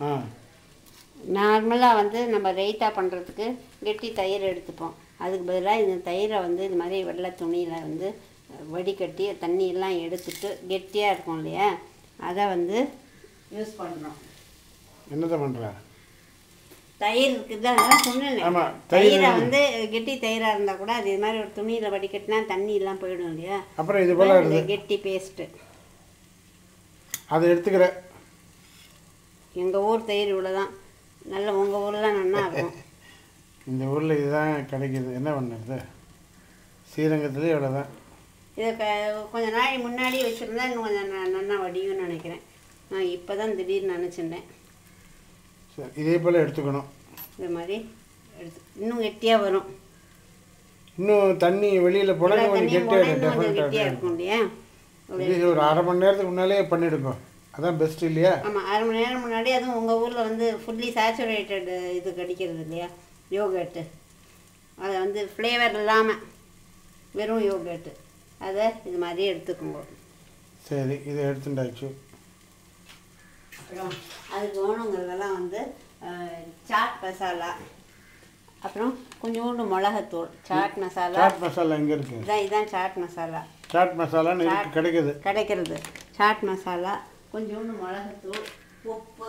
ஆ நார்மலாக வந்து நம்ம ரைத்தா பண்ணுறதுக்கு கெட்டி தயிர் எடுத்துப்போம் அதுக்கு பதிலாக இந்த தயிரை வந்து இது மாதிரி வெள்ளை துணியில் வந்து வடிகட்டி தண்ணி எல்லாம் எடுத்துட்டு கெட்டியாக இருக்கும் இல்லையா அதை வந்து யூஸ் பண்ணுறோம் என்னத்தை பண்ணுற தயிர் இருக்குது அதான் சொன்னேன் ஆமா, தயிர் தயிரை வந்து கெட்டி தயிராக இருந்தால் கூட அது இது மாதிரி ஒரு துணியில் வடிகட்டினா தண்ணி எல்லாம் போயிடும் இல்லையா அப்புறம் இது போல் இந்த இருக்குது கெட்டி பேஸ்ட்டு அதை எடுத்துக்கிற எங்கள் ஊர் தயிர் இவ்வளோ தான் நல்ல உங்கள் ஊரில் நல்லா இருக்கும் இந்த ஊரில் இதுதான் கிடைக்கிது என்ன பண்ணுறது ஸ்ரீரங்கத்துலேயே இவ்வளோ தான் இதை க கொஞ்ச நாள் முன்னாடி வச்சுருந்தா இன்னும் கொஞ்சம் ந- நல்லா வடியும்னு நினைக்கிறேன் நான் இப்போ தான் திடீர்னு நினச்சிட்டேன் சரி இதே போல் எடுத்துக்கணும் இந்த மாதிரி எடுத்து இன்னும் கெட்டியாக வரும் இன்னும் தண்ணி வெளியில் போனால் எல்லா கொஞ்சம் தண்ணியும் போனால் கெட்டியாக இன்னும் கொஞ்சம் கெட்டியாக டெஃபினட்டாக இருக்கும் இல்லையா இது ஒரு அரை மணி நேரத்துக்கு முன்னாலே பண்ணிடுங்க அதான் பெஸ்ட் இல்லையா ஆமாம் அரை மணி நேரம் முன்னாடி அதுவும் உங்கள் ஊரில் வந்து ஃபுல்லி சேச்சுரேட்டட் இது கிடைக்கிறது இல்லையா யோகர்ட்டு அதை வந்து ஃப்ளேவர் இல்லாமல் வெறும் யோகர்ட்டு அதை இது மாதிரி எடுத்துக்கோங்க சரி இதை எடுத்துட்டாச்சு அப்புறம் அதுக்கு வேணுங்கிறதெல்லாம் வந்து அஹ், சாட் மசாலா அப்புறம் கொஞ்சோண்டு மிளகாத்தூள் சாட் மசாலா சாட் மசாலா எங்கே இருக்குது இதான் இதான் சாட் மசாலா சாட் மசாலான்னு இருக்கு கிடைக்குது கிடைக்கிறது சாட் மசாலா கொஞ்சோண்டு மிளகாத்தூள் உப்பு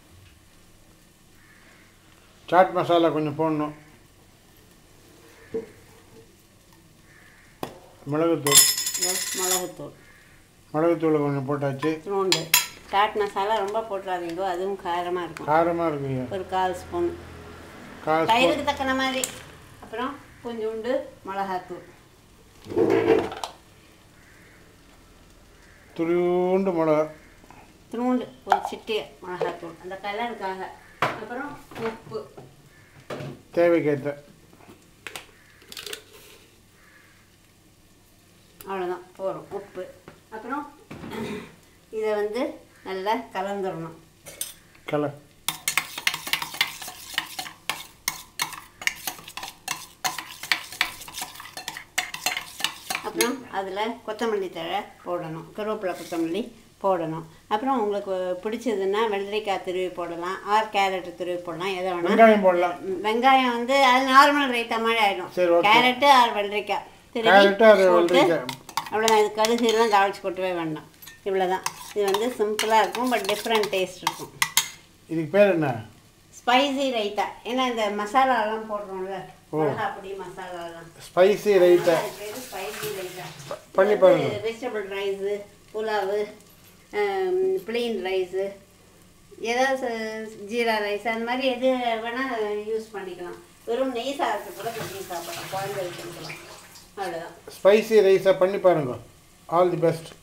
சாட் மசாலா கொஞ்சம் போடணும் மிளகுத்தூள் இந்த மிளகுத்தூள் மிளகுத்தூள் கொஞ்சம் போட்டாச்சு இத்தினோண்டு சாட் மசாலா ரொம்ப போட்டுறாதீங்க அதுவும் காரமாக இருக்கும் காரமாக இருக்குங்க ஒரு கால் ஸ்பூன் காசு தயிருக்கு தக்கன மாதிரி அப்புறம் கொஞ்சோண்டு மிளகாத்தூள் துளியூண்டு மிளகா இத்தினோண்டு ஒரு சிட்டிய மிளகாத்தூள் அந்த கலருக்காக அப்புறம் உப்பு தேவைக்கேற்ற அவ்வளோதான் போதும் உப்பு அப்புறம் இதை வந்து நல்லா கலந்துடணும் கலர் அப்புறம் அதில் கொத்தமல்லி தழை போடணும் கருவேப்பிலை கொத்தமல்லி போடணும் அப்புறம் உங்களுக்கு பிடிச்சதுன்னா வெள்ளரிக்காய் துருவி போடலாம் ஆர் கேரட் துருவி போடலாம் எதை வேணால் வெங்காயம் போடலாம் வெங்காயம் வந்து அது நார்மல் ரைத்தா மாதிரி ஆகிடும் சரி, okay. கேரட்டு ஆர் வெள்ளரிக்காய் திருவி கேரட்டு அது போட்டு வெள்ளரிக்காய். அவ்வளோதான் இது கடுகு எல்லாம் தாளிச்சு கொட்டவே வேண்டாம் இவ்வளோதான் இது வந்து சிம்பிளாக இருக்கும் பட் டிஃப்ரெண்ட் டேஸ்ட் இருக்கும் இதுக்கு பேர் என்ன ஸ்பைசி ரைத்தா ஏன்னா இந்த மசாலாலாம் போடுறோம்ல மிளகா பொடி மசாலாலாம் ஸ்பைசி ரைத்தா ஸ்பைசி ரைத்தா பண்ணி பாருங்க. Vegetable rice pulao plain rice ஏதாவது ச- ஜீரா ரைஸ் அந்த மாதிரி எது வேணால் யூஸ் பண்ணிக்கலாம் வெறும் நெய் சாதத்தை கூட கட்டி சாப்பிடலாம் குழந்தைகளுக்கு கொடுக்கலாம் அவ்வளோதான் ஸ்பைசி ரைஸாக பண்ணி பாருங்க ஆல் தி பெஸ்ட்